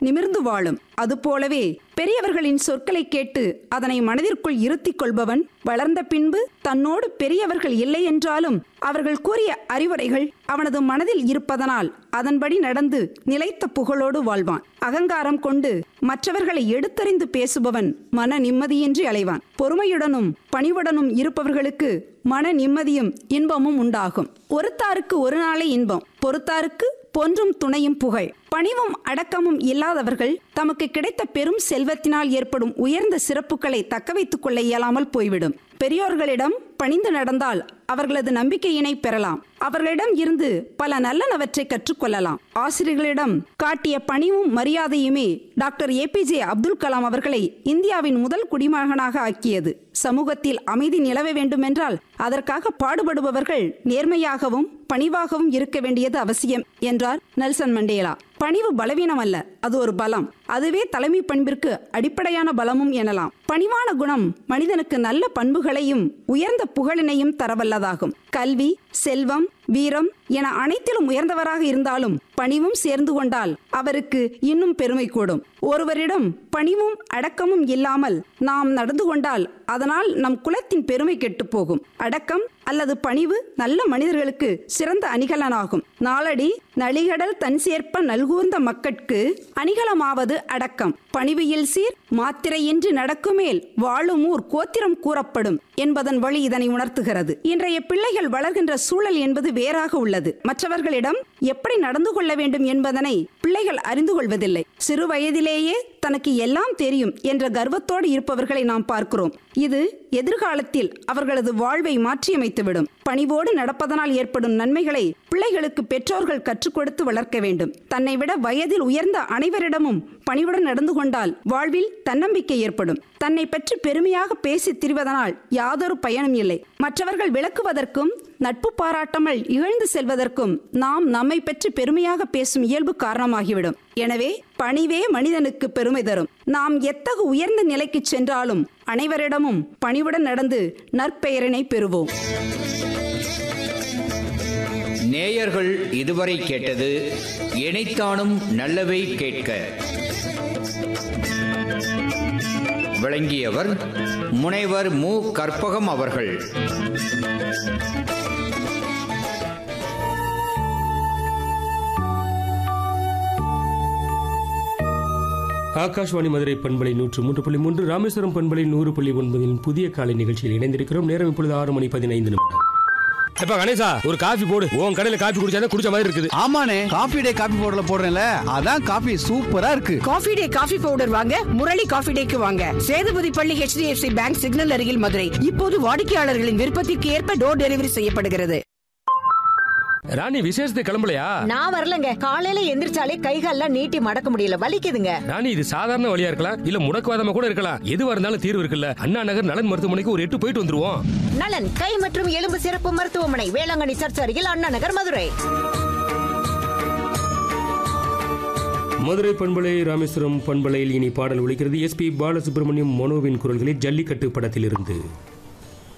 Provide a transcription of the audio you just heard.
நிமிர்ந்து வாழும் அதுபோலவே பெரியவர்களின் சொற்களை கேட்டு அதனை மனதிற்குள் இருத்திக் கொள்பவன் வளர்ந்த பின்பு தன்னோடு பெரியவர்கள் இல்லை என்றாலும் அவர்கள் கூறிய அறிவுரைகள் அவனது மனதில் இருப்பதனால் அதன்படி நடந்து நிலைத்த புகழோடு வாழ்வான் அகங்காரம் கொண்டு மற்றவர்களை எடுத்தறிந்து பேசுபவன் மன நிம்மதியின்றி அலைவான் பொறுமையுடனும் பணிவுடனும் இருப்பவர்களுக்கு மன நிம்மதியும் இன்பமும் உண்டாகும் ஒருத்தாருக்கு ஒரு நாளே இன்பம் பொறுத்தாருக்கு பொன்றும் துணையும் புகழ் பணிவும் அடக்கமும் இல்லாதவர்கள் தமக்கு கிடைத்த பெரும் செல்வத்தினால் ஏற்படும் உயர்ந்த சிறப்புகளை தக்க வைத்துக் கொள்ள இயலாமல் போய்விடும் பெரியோர்களிடம் பணிந்து நடந்தால் அவர்களது நம்பிக்கையினை பெறலாம் அவர்களிடம் இருந்து பல நல்லனவற்றை கற்றுக்கொள்ளலாம் ஆசிரியர்களிடம் காட்டிய பணிவும் மரியாதையுமே டாக்டர் ஏபிஜே அப்துல் கலாம் அவர்களை இந்தியாவின் முதல் குடிமகனாக ஆக்கியது சமூகத்தில் அமைதி நிலவ வேண்டுமென்றால் அதற்காக பாடுபடுபவர்கள் நேர்மையாகவும் பணிவாகவும் இருக்க வேண்டியது அவசியம் என்றார் நெல்சன் மண்டேலா பணிவு பலவீனம் அல்ல அது ஒரு பலம் அதுவே தலைமை பண்பிற்கு அடிப்படையான பலமும் எனலாம் பணிவான குணம் மனிதனுக்கு நல்ல பண்புகளையும் உயர்ந்த புகழினையும் தரவல்லதாகும் கல்வி செல்வம் வீரம் என அனைத்திலும் உயர்ந்தவராக இருந்தாலும் பணிவும் சேர்ந்து கொண்டால் அவருக்கு இன்னும் பெருமை கூடும் ஒருவரிடம் பணிவும் அடக்கமும் இல்லாமல் நாம் நடந்து கொண்டால் அதனால் நம் குலத்தின் பெருமை கெட்டுப் போகும் அடக்கம் அல்லது பணிவு நல்ல மனிதர்களுக்கு சிறந்த அணிகலனாகும் நாளடி நளிகடல் தன் சேர்ப்ப நல்கூர்ந்த மக்கட்கு அணிகலமாவது அடக்கம் பணிவியில் சீர் மாத்திரையின்றி நடக்குமேல் வாழும் ஊர் கோத்திரம் கூறப்படும் என்பதன் வழி இதனை உணர்த்துகிறது இன்றைய பிள்ளைகள் வளர்கின்ற சூழல் என்பது வேறாக உள்ளது மற்றவர்களிடம் எப்படி நடந்து கொள்ள வேண்டும் என்பதனை பிள்ளைகள் அறிந்து கொள்வதில்லை சிறு வயதிலேயே தனக்கு எல்லாம் தெரியும் என்ற கர்வத்தோடு இருப்பவர்களை நாம் பார்க்கிறோம் இது எதிர்காலத்தில் அவர்களது வாழ்வை மாற்றியமைத்துவிடும் பணிவோடு நடப்பதனால் ஏற்படும் நன்மைகளை பிள்ளைகளுக்கு பெற்றோர்கள் கற்றுக் கொடுத்து வளர்க்க வேண்டும் தன்னை விட வயதில் உயர்ந்த அனைவரிடமும் பணிவுடன் நடந்து கொண்டால் வாழ்வில் தன்னம்பிக்கை ஏற்படும் தன்னை பற்றி பெருமையாக பேசி திரிவதனால் யாதொரு பயனும் இல்லை மற்றவர்கள் விளக்குவதற்கும் நட்பு பாராட்டாமல் இகழ்ந்து செல்வதற்கும் நாம் நம்மை பற்றி பெருமையாக பேசும் இயல்பு காரணமாகிவிடும் எனவே பணிவே மனிதனுக்கு பெருமை தரும் நாம் எத்தகு உயர்ந்த நிலைக்கு சென்றாலும் அனைவரிடமும் பணிவுடன் நடந்து நற்பெயரினை பெறுவோம் நேயர்கள் இதுவரை கேட்டது இணைத்தானும் நல்லவை கேட்க விளங்கியவர் முனைவர் மு கற்பகம் அவர்கள் ஆகாஷ்வாணி மதுரை பண்பலை நூற்று மூன்று புள்ளி மூன்று ராமேஸ்வரம் பண்பலை நூறு புள்ளி ஒன்பதின் புதிய காலை நிகழ்ச்சியில் இணைந்திருக்கிறோம் நேரம் இப்பொழுது ஆறு மணி பதினைந்து நிமிடம் எப்ப கணேசா ஒரு காஃபி போடு உன் கடையில காஃபி குடிச்சாதான் குடிச்ச மாதிரி இருக்குது ஆமாண்ணே காபி டே காபி பவுடர்ல போடுறேன்ல அதான் காபி சூப்பரா இருக்கு காஃபி டே காஃபி பவுடர் வாங்க முரளி காஃபி டேக்கு வாங்க சேதுபதி பள்ளி HDFC பேங்க் சிக்னல் அருகில் மதுரை இப்போது வாடிக்கையாளர்களின் விருப்பத்திற்கு ஏற்ப டோர் டெலிவரி செய்யப்படுகிறது ராணி விசேஷத்துக்கு கிளம்பலையா நான் வரலங்க காலையில எந்திரிச்சாலே கைகால்லாம் நீட்டி மடக்க முடியல வலிக்குதுங்க ராணி இது சாதாரண வழியா இருக்கலாம் இல்ல முடக்குவாதமா கூட இருக்கலாம் எதுவா இருந்தாலும் தீர்வு இருக்குல்ல அண்ணா நகர் நலன் மருத்துவமனைக்கு ஒரு எட்டு போயிட்டு வந்துருவோம் நலன் கை மற்றும் எலும்பு சிறப்பு மருத்துவமனை வேளாங்கண்ணி சர்ச் அருகில் அண்ணா நகர் மதுரை மதுரை பண்பலை ராமேஸ்வரம் பண்பலையில் இனி பாடல் ஒலிக்கிறது எஸ்பி பாலசுப்ரமணியம் மனோவின் குரல்களில் ஜல்லிக்கட்டு படத்திலிருந்து